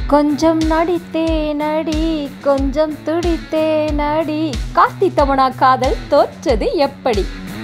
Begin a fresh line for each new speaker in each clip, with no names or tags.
கொஞ்சம் நடித்தே நடி கொஞ்சம் துடித்தே நடி கார்த்தி தமனா காதல் தோற்றது எப்படி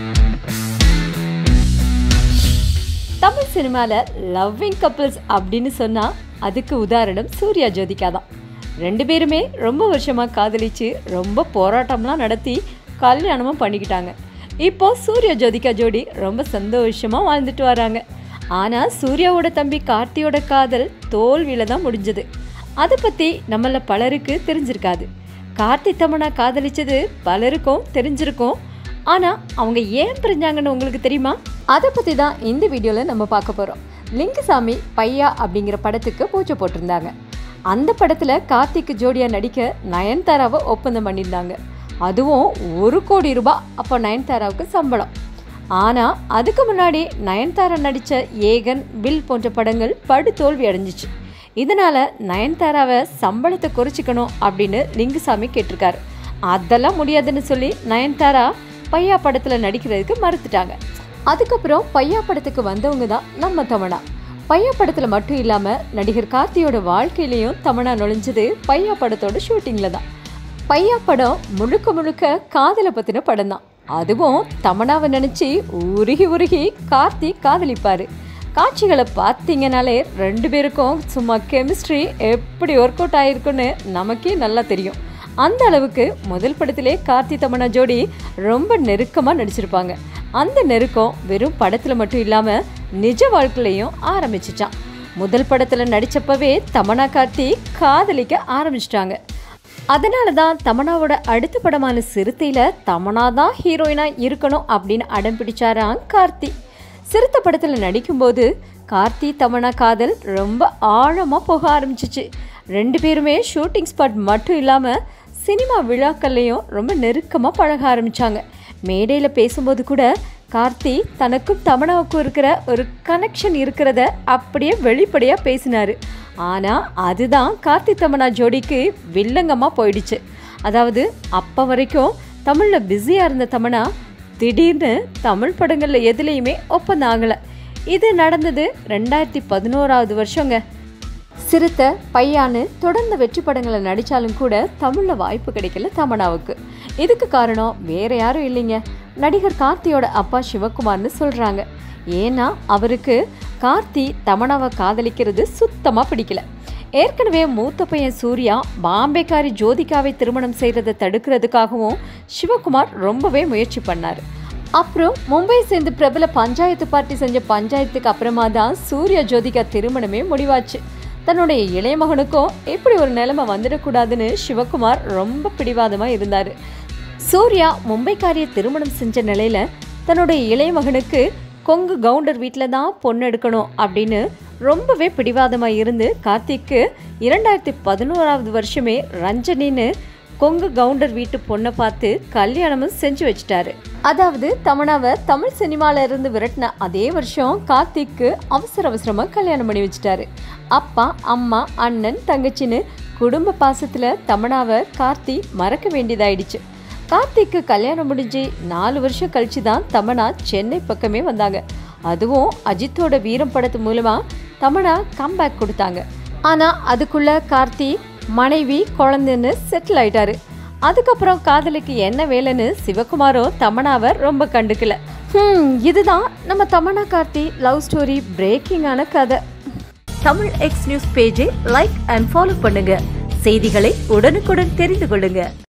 தமிழ் சினிமாவில் லவ்விங் கப்பிள்ஸ் அப்படின்னு சொன்னால் அதுக்கு உதாரணம் சூர்யா ஜோதிகா தான் ரெண்டு பேருமே ரொம்ப வருஷமாக காதலிச்சு ரொம்ப போராட்டம்லாம் நடத்தி கல்யாணமும் பண்ணிக்கிட்டாங்க இப்போ சூர்யா ஜோதிகா ஜோடி ரொம்ப சந்தோஷமாக வாழ்ந்துட்டு வராங்க ஆனால் சூர்யாவோட தம்பி கார்த்தியோட காதல் தோல்வியில் தான் முடிஞ்சது அதை பற்றி நம்மள பலருக்கு தெரிஞ்சிருக்காது கார்த்தி தமனா காதலிச்சது பலருக்கும் தெரிஞ்சிருக்கும் ஆனால் அவங்க ஏன் பிரிஞ்சாங்கன்னு உங்களுக்கு தெரியுமா அதை பற்றி தான் இந்த வீடியோவில் நம்ம பார்க்க போகிறோம் லிங்குசாமி பையா அப்படிங்கிற படத்துக்கு பூஜை போட்டிருந்தாங்க அந்த படத்தில் கார்த்திக்கு ஜோடியாக நடிக்க நயன்தாராவை ஒப்பந்தம் பண்ணியிருந்தாங்க அதுவும் ஒரு கோடி ரூபாய் அப்போ நயன்தாராவுக்கு சம்பளம் ஆனால் அதுக்கு முன்னாடி நயன்தாரா நடித்த ஏகன் வில் போன்ற படங்கள் படு தோல்வி அடைஞ்சிச்சு இதனால் நயன்தாராவை சம்பளத்தை குறைச்சிக்கணும் அப்படின்னு லிங்குசாமி கேட்டிருக்காரு அதெல்லாம் முடியாதுன்னு சொல்லி நயன்தாரா பையா படத்தில் நடிக்கிறதுக்கு மறுத்துட்டாங்க அதுக்கப்புறம் பையா படத்துக்கு வந்தவங்க தான் நம்ம தமனா பையா படத்தில் மட்டும் இல்லாமல் நடிகர் கார்த்தியோட வாழ்க்கையிலையும் தமனா நுழைஞ்சது பையா படத்தோட ஷூட்டிங்கில் தான் பையா படம் முழுக்க முழுக்க காதலை பற்றின படம் தான் அதுவும் தமனாவை நினச்சி உருகி உருகி கார்த்தி காதலிப்பார் காட்சிகளை பார்த்தீங்கனாலே ரெண்டு பேருக்கும் சும்மா கெமிஸ்ட்ரி எப்படி ஒர்க் அவுட் ஆகிருக்குன்னு நமக்கே நல்லா தெரியும் அந்த அளவுக்கு முதல் படத்திலே கார்த்தி தமனா ஜோடி ரொம்ப நெருக்கமாக நடிச்சிருப்பாங்க அந்த நெருக்கம் வெறும் படத்தில் மட்டும் இல்லாமல் நிஜ வாழ்க்கையிலையும் ஆரம்பிச்சிச்சான் முதல் படத்தில் நடித்தப்பவே தமனா கார்த்தி காதலிக்க ஆரம்பிச்சிட்டாங்க அதனால தான் தமனாவோட அடுத்த படமான சிறுத்தையில் தமனா தான் ஹீரோயினாக இருக்கணும் அப்படின்னு அடம் பிடிச்சாராம் கார்த்தி சிறுத்தை படத்தில் நடிக்கும்போது கார்த்தி தமனா காதல் ரொம்ப ஆழமாக போக ஆரம்பிச்சிச்சு ரெண்டு பேருமே ஷூட்டிங் ஸ்பாட் மட்டும் இல்லாமல் சினிமா விழாக்கள்லையும் ரொம்ப நெருக்கமாக பழக ஆரம்பித்தாங்க மேடையில் பேசும்போது கூட கார்த்தி தனக்கும் தமனாவுக்கும் இருக்கிற ஒரு கனெக்ஷன் இருக்கிறத அப்படியே வெளிப்படையாக பேசினார் ஆனால் அதுதான் கார்த்தி தமனா ஜோடிக்கு வில்லங்கமாக போயிடுச்சு அதாவது அப்போ வரைக்கும் தமிழில் பிஸியாக இருந்த தமனா திடீர்னு தமிழ் படங்களில் எதுலேயுமே ஒப்பந்தம் ஆகலை இது நடந்தது ரெண்டாயிரத்தி பதினோராவது வருஷங்க சிறுத்தை பையான்னு தொடர்ந்து வெற்றி படங்களை நடித்தாலும் கூட தமிழில் வாய்ப்பு கிடைக்கல தமனாவுக்கு இதுக்கு காரணம் வேற யாரும் இல்லைங்க நடிகர் கார்த்தியோட அப்பா சிவகுமார்னு சொல்கிறாங்க ஏன்னா அவருக்கு கார்த்தி தமனாவை காதலிக்கிறது சுத்தமாக பிடிக்கல ஏற்கனவே மூத்த பையன் சூர்யா பாம்பேக்காரி ஜோதிகாவை திருமணம் செய்கிறத தடுக்கிறதுக்காகவும் சிவகுமார் ரொம்பவே முயற்சி பண்ணார் அப்புறம் மும்பை சேர்ந்து பிரபல பஞ்சாயத்து பார்ட்டி செஞ்ச பஞ்சாயத்துக்கு அப்புறமா தான் சூர்யா ஜோதிகா திருமணமே முடிவாச்சு தன்னுடைய இளைய மகனுக்கும் இப்படி ஒரு நிலைமை வந்துடக்கூடாதுன்னு சிவகுமார் ரொம்ப பிடிவாதமாக இருந்தார் சூர்யா மும்பைக்காரியை திருமணம் செஞ்ச நிலையில தன்னுடைய இளைய மகனுக்கு கொங்கு கவுண்டர் வீட்டில் தான் பொண்ணு எடுக்கணும் அப்படின்னு ரொம்பவே பிடிவாதமாக இருந்து கார்த்திக்கு இரண்டாயிரத்தி பதினோராவது வருஷமே ரஞ்சனின்னு கொங்கு கவுண்டர் வீட்டு பொண்ணை பார்த்து கல்யாணமும் செஞ்சு வச்சிட்டாரு அதாவது தமனாவை தமிழ் சினிமால இருந்து விரட்டின அதே வருஷம் கார்த்திக்கு அவசர அவசரமா கல்யாணம் பண்ணி வச்சிட்டாரு அப்பா அம்மா அண்ணன் தங்கச்சின்னு குடும்ப பாசத்துல தமனாவை கார்த்தி மறக்க வேண்டியதாயிடுச்சு கார்த்திக்கு கல்யாணம் முடிஞ்சு நாலு வருஷம் கழிச்சு தான் தமனா சென்னை பக்கமே வந்தாங்க அதுவும் அஜித்தோட வீரம் படத்து மூலமா தமனா கம்பேக் கொடுத்தாங்க ஆனா அதுக்குள்ள கார்த்தி மனைவி குழந்தைன்னு செட்டில் ஆயிட்டாரு அதுக்கப்புறம் காதலுக்கு என்ன வேலைன்னு சிவகுமாரோ தமனாவை ரொம்ப கண்டுக்கல ஹம் இதுதான் நம்ம தமனா கார்த்தி லவ் ஸ்டோரி பிரேக்கிங்கான கதை தமிழ் எக்ஸ் நியூஸ் பேஜை லைக் அண்ட் ஃபாலோ பண்ணுங்க செய்திகளை உடனுக்குடன் தெரிந்து கொள்ளுங்க